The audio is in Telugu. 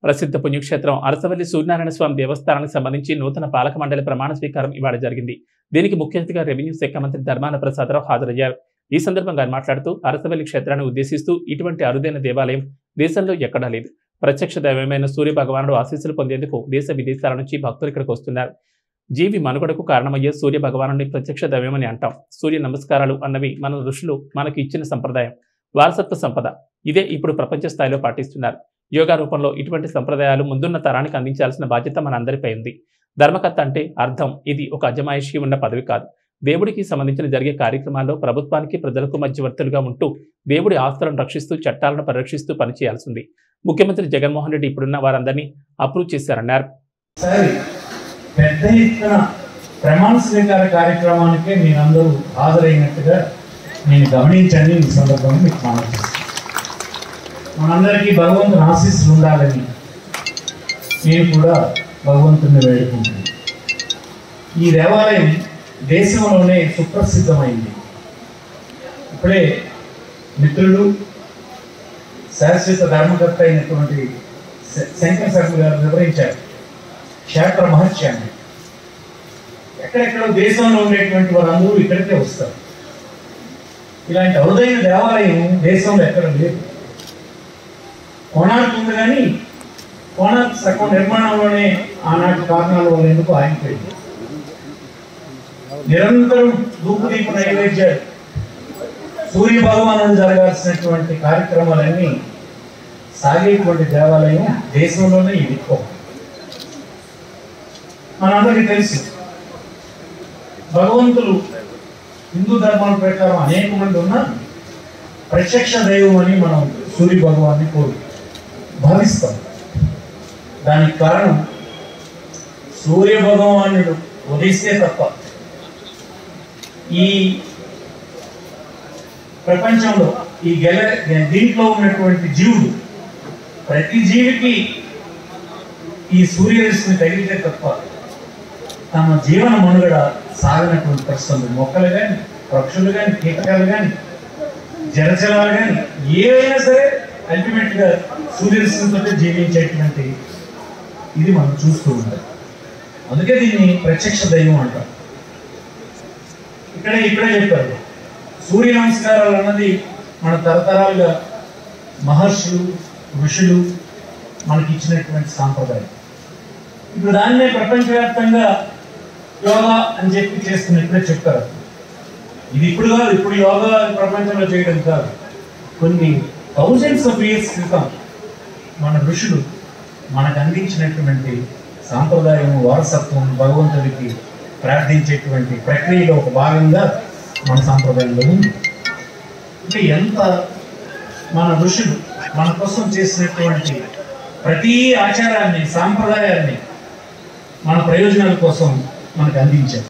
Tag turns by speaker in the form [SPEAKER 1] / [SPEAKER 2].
[SPEAKER 1] ప్రసిద్ధ పుణ్యక్షేత్రం అరసవల్లి సూర్యనారాయణ స్వామి దేవస్థానానికి సంబంధించి నూతన పాలక మండలి ప్రమాణ స్వీకారం ఇవాళ జరిగింది దీనికి ముఖ్య అతిథిగా రెవెన్యూ శాఖ మంత్రి ధర్మాన ప్రసాదరావు హాజరయ్యారు ఈ సందర్భంగా ఆయన మాట్లాడుతూ అరసవల్లి క్షేత్రాన్ని ఉద్దేశిస్తూ ఇటువంటి అరుదైన దేవాలయం దేశంలో ఎక్కడా లేదు ప్రత్యక్ష దైవమైన సూర్య భగవానుడు ఆశీస్సులు పొందేందుకు దేశ విదేశాల నుంచి భక్తులు ఇక్కడికి వస్తున్నారు జీవి మనుగడకు కారణమయ్యే సూర్య భగవానుని ప్రత్యక్ష దైవమని అంటాం సూర్య నమస్కారాలు అన్నవి మన ఋషులు మనకు ఇచ్చిన సంప్రదాయం వారసత్వ సంపద ఇదే ఇప్పుడు ప్రపంచ స్థాయిలో పాటిస్తున్నారు యోగా రూపంలో ఇటువంటి సంప్రదాయాలు ముందున్న తరానికి అందించాల్సిన బాధ్యత మన అందరిపై ఉంది ధర్మకర్త అంటే అర్థం ఇది ఒక అజమాయిషి ఉన్న పదవి కాదు దేవుడికి సంబంధించిన జరిగే కార్యక్రమాల్లో ప్రభుత్వానికి ప్రజలకు మధ్యవర్తులుగా ఉంటూ దేవుడి ఆస్తులను రక్షిస్తూ చట్టాలను పరిరక్షిస్తూ పనిచేయాల్సింది ముఖ్యమంత్రి జగన్మోహన్ రెడ్డి ఇప్పుడున్న వారందరినీ అప్రూవ్ చేశారన్నారు
[SPEAKER 2] సరే పెద్ద ఎత్తున ప్రమాణ స్వీకార కార్యక్రమానికి మీరందరూ హాజరైనట్టుగా నేను గమనించండి ఈ సందర్భంగా మీకు మనం మనందరికీ భగవంతుని ఆశీస్సులు ఉండాలని నేను కూడా భగవంతుని వేడుకుంటున్నాను ఈ దేవాలయం దేశంలోనే సుప్రసిద్ధమైంది ఇప్పుడే మిత్రులు శాశ్వత ధర్మకర్త అయినటువంటి శ- శంకర్ శర్మ గారు వివరించారు క్షేత్ర మహత్యాన్ని ఎక్కడెక్కడో దేశంలో ఉండేటువంటి వారందరూ ఇక్కడికే వస్తారు ఇలాంటి అరుదైన దేవాలయం దేశంలో ఎక్కడ లేదు కోణార్క్ ఉంది కానీ కోణార్క్ సగం నిర్మాణంలోనే ఆనాటి కారణాల వల్ల ఎందుకు ఆగిపోయింది నిరంతరం ధూపదీప నైవేద్యాలు సూర్య భగవాను జరగాల్సినటువంటి కార్యక్రమాలన్నీ సాగేటువంటి దేవాలయం దేశంలోనే ఇది ఎక్కువ మనందరికీ తెలుసు భగవంతులు హిందూ ధర్మాల ప్రకారం అనేక మంది ఉన్నా ప్రత్యక్ష దైవం అని మనం సూర్య భగవాన్ని కోరు భావిస్తాం దానికి కారణం సూర్య భగవానుడు ఉదయిస్తే తప్ప ఈ ప్రపంచంలో ఈ గెల దీంట్లో ఉన్నటువంటి జీవుడు ప్రతి జీవికి ఈ సూర్యరశ్మి తగిలితే తప్ప తమ జీవన మనుగడ సాగినటువంటి పరిస్థితులు మొక్కలు కానీ పక్షులు కానీ కీటకాలు కానీ జలచరాలు కానీ ఏవైనా సరే అల్టిమేట్ గా సూర్యరశ్మితో జీవించేటువంటి ఇది మనం చూస్తూ ఉంటాం అందుకే దీన్ని ప్రత్యక్ష దైవం అంటాం ఇక్కడే ఇక్కడే చెప్పారు సూర్య నమస్కారాలు అన్నది మన తరతరాలుగా మహర్షులు ఋషులు మనకి ఇచ్చినటువంటి సాంప్రదాయం ఇప్పుడు దాన్నే ప్రపంచవ్యాప్తంగా యోగా అని చెప్పి చేస్తున్న ఇప్పుడే చెప్పారు ఇది ఇప్పుడు కాదు ఇప్పుడు యోగా ప్రపంచంలో చేయడం కాదు కొన్ని థౌజండ్స్ ఆఫ్ ఇయర్స్ క్రితం మన ఋషులు మనకు అందించినటువంటి సాంప్రదాయం వారసత్వం భగవంతుడికి ప్రార్థించేటువంటి ప్రక్రియలో ఒక భాగంగా మన సాంప్రదాయంలో ఉంది అంటే ఎంత మన ఋషులు మన కోసం చేసినటువంటి ప్రతి ఆచారాన్ని సాంప్రదాయాన్ని మన ప్రయోజనాల కోసం మనకు అందించారు